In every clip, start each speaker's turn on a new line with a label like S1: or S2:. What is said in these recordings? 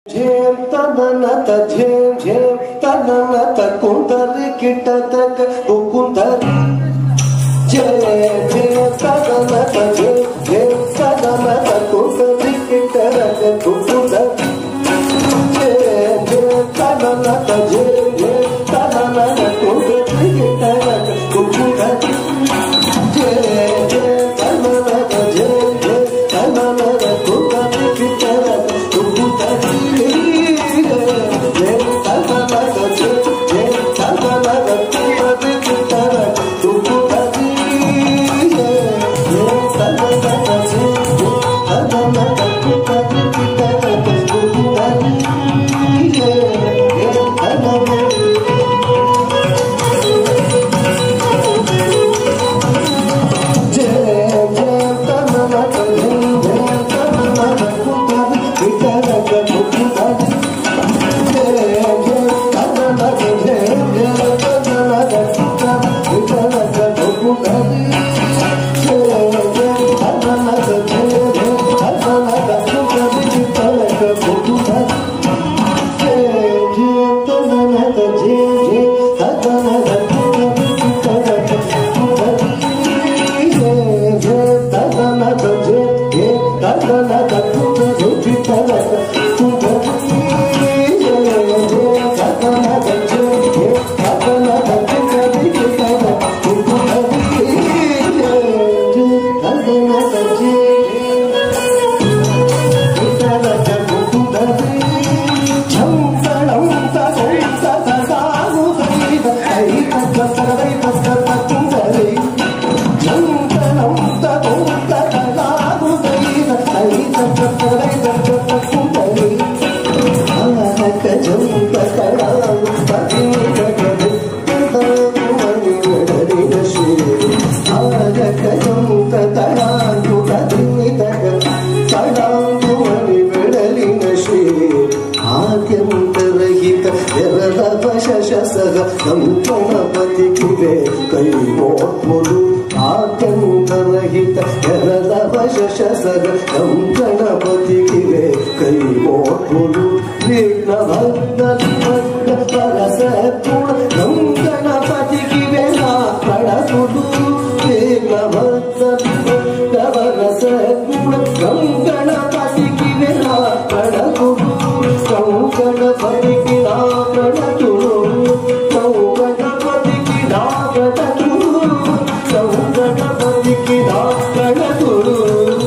S1: ಝೇಂ ತನನತ ಝೇಂ ಝೇಂ ತನನತ ಕುಂತರಿ ಕಿಟ್ಟತಕ ಕುಂತರಿ ಜಯ ಜಯ ತನನತ ಝೇಂ ಝೇಂ ತನನತ ಕುಂತರಿ ಕಿಟ್ಟರಕ ಕುಂತರಿ ಜಯ ಜಯ ತನನತ ಝೇಂ ಝೇಂ ತನನತ ಕುಂತರಿ ಕಿಟ್ಟರಕ ಕುಂತರಿ ಜಯ ಜಯ ತನನತ ಝೇಂ ಝೇಂ ತನನತ ಕುಂತರಿ ಕಿಟ್ಟರಕ ಕುಂತರಿ ಆದ್ಯಂತರಹಿತ ಎರಡವ ಶಶಸಗ ಗಣಪತಿಗೆ ಕೈ ಮೋಟ್ಮುಲು ಆದ್ಯಂತರಹಿತ ಎರಡವ ಶಶಸಗ ಗಣಪತಿಗೆ ಕೈ ಮೋಟ್ಮುಲು ವಿಘ್ನ ಭಕ್ತ ಭಕ್ತ ಪರಸ ಗುಣ ನಂ ಗಣಪತಿಗೆ ನಾ ಪಡಸುದು ವಿಘ್ನ ಭಕ್ತ ಭಕ್ತ ಪರಸ ಗುಣ ನಂ ಗಣಪತಿಗೆ ನಾ ಪಡಸುದು ಕೌ ಗಣಪತಿಗೆ ನಾ ಪಡಸುದು ಕೌ ಗಣಪತಿಗೆ ನಾ ಪಡಸುದು ಕೌ ಗಣಪತಿಗೆ ನಾ ಪಡಸುದು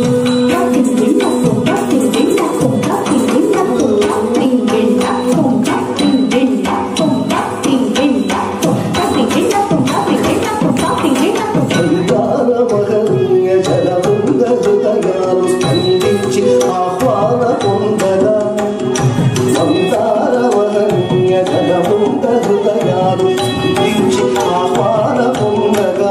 S1: సంతానమహనీయ జలముంద జుతగాలు స్పందించి ఆహ్వాన పొందగా సంతానమహనీయ జలముంద జుతగాలు స్పందించి ఆహ్వాన పొందగా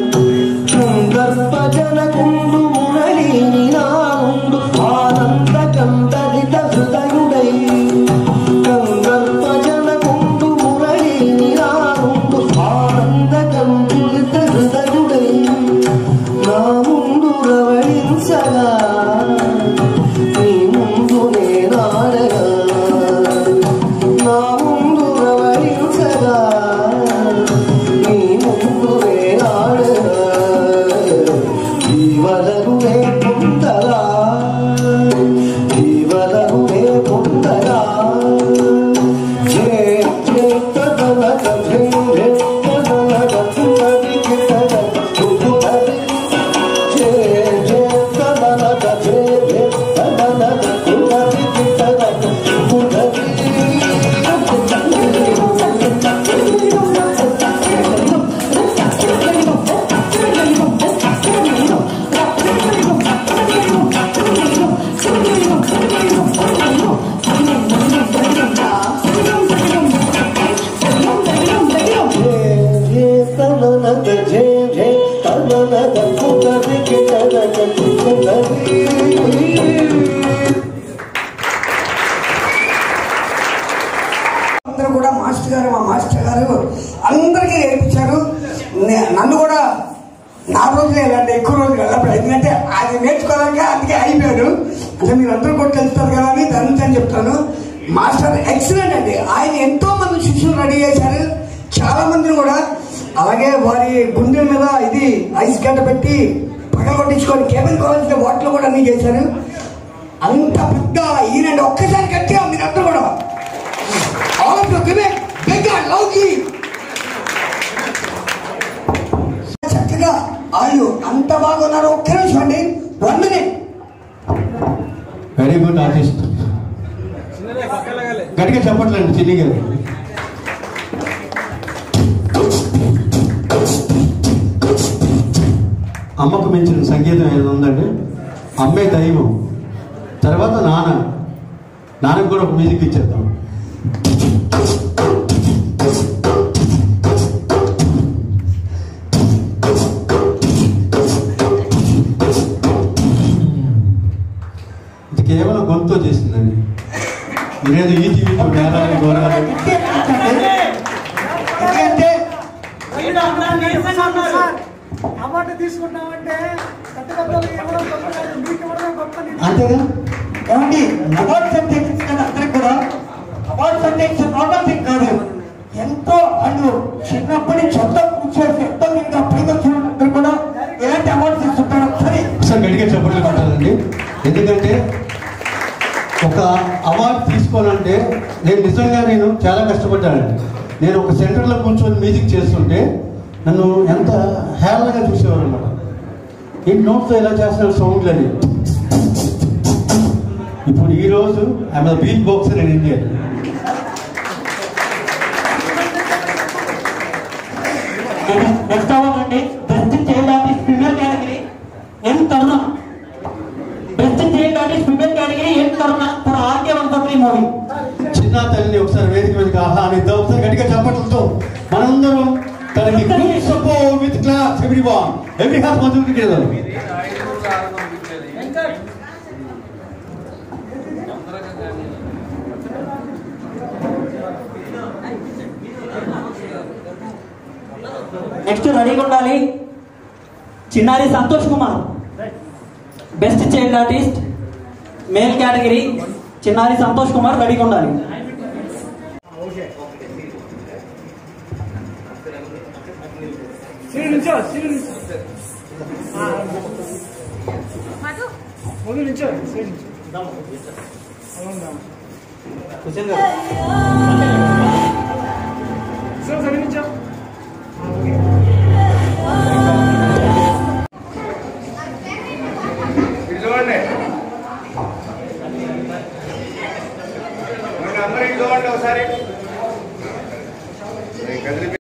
S1: సందర్భజన కుండు మురళి నాండు ఆనంద కందరిత హృదయుడై కందర్పజన కుండు మురళి నిరానుండు ఆనంద కందులిత హృదయుడై నా ముందు రవళించగా నీ ముందు నేనాడగా నా ముందు రవళించగా నీ ముందు నేనాడగా జీవలగునే పొందగా జీవలగునే పొందగా జే జే తదనక జే జే తదనక తుమది కితన తుమది జే జే తదనక జే జే తదనక తుమది కితన తుమది
S2: అందరూ కూడా మాస్టర్ గారు మా మాస్టర్ గారు అందరికీ నేర్పించారు నే- నన్ను కూడా నాలుగు రోజులు వెళ్ళండి ఎక్కువ రోజులు వెళ్ళప్పుడు ఎందుకంటే అది నేర్చుకోవాలంటే అందుకే అయిపోయాను అంటే మీరు అందరూ కూడా తెలుస్తారు కదా అని దాని అని చెప్తాను మాస్టర్ ఎక్సలెంట్ అండి ఆయన ఎంతో మంది శిష్యులు రెడీ చేశారు చాలా మందిని కూడా అలాగే వారి గుండె మీద ఇది ఐస్ గడ్డ పెట్టి పగల కొట్టించుకొని కేబిన్ కాలేజ్ వాటిలో కూడా అన్ని చేశారు అంత పెద్ద ఈయనండి ఒక్కసారి గట్టిగా మీరందరూ కూడా all of you give it big and loudly చక్కగా వాళ్ళు అంత బాగున్నారు ఒక్క నిమిషం అండి one minute
S3: very good artist గట్టిగా చెప్పట్లండి చిన్ని గారు అమ్మకు మించిన సంగీతం ఏదో ఉందండి అమ్మే దైవం తర్వాత నాన్న నాన్నకు కూడా ఒక మ్యూజిక్ ఇచ్చేద్దాం ఇది కేవలం గొంతు చేసిందండి మీరేదో ఈ జీవితం నేరాలు ఘోరాలు
S2: ఎందుకంటే
S4: అవార్డు తీసుకున్నామంటే కట్టుబద్దలు ఇవ్వడం గొప్ప కాదు, మీకు ఇవ్వడం గొప్ప నీకు
S3: అంతేగా
S2: ఏమండి అవార్డ్స్ అంటే ఇచ్చిన అందరికి కూడా అవార్డ్స్ అంటే నాట్ కాదు ఎంతో వాళ్ళు చిన్నప్పటి సొంత కూర్చోసి ఎంతో ఇంకా పైకి వచ్చిన వాళ్ళందరూ కూడా ఎలాంటి అవార్డ్స్ ఇస్తుంటారు ఒకసారి
S3: ఒకసారి గట్టిగా చెప్పట్లు కొట్టాలండి ఎందుకంటే ఒక అవార్డు తీసుకోవాలంటే నేను నిజంగా నేను చాలా కష్టపడ్డానండి నేను ఒక సెంటర్లో కూర్చొని మ్యూజిక్ చేస్తుంటే నన్ను ఎంత హేళనగా చూసేవారు అనమాట ఈ నోట్తో ఎలా చేస్తున్నారు సౌండ్లు అని ఇప్పుడు ఈరోజు I'm the beat boxer in India
S5: next award అండి best child artist female category N Karuna best child artist female category N Karuna for RK one three movie
S3: చిన్న తల్లిని ఒకసారి వేదిక మీదకి ఆహ్వానిద్దాం ఒకసారి గట్టిగా చప్పట్లతో మనందరం తనకి good support with class everyone every has మధుర్ టుగెదర్
S5: నెక్స్ట్ రెడీగా ఉండాలి చిన్నారి Santosh Kumar best child artist male category చిన్నారి సంతోష్ కుమార్ రెడీగా ఉండాలి
S4: సీడు నుంచో సీడు నుంచో ముందు నుంచో సీడు నుంచో అవునా సార్ సరే నుంచో ఓకే
S6: ఇటు చూడండి అందరూ ఇటు చూడండి ఒకసారి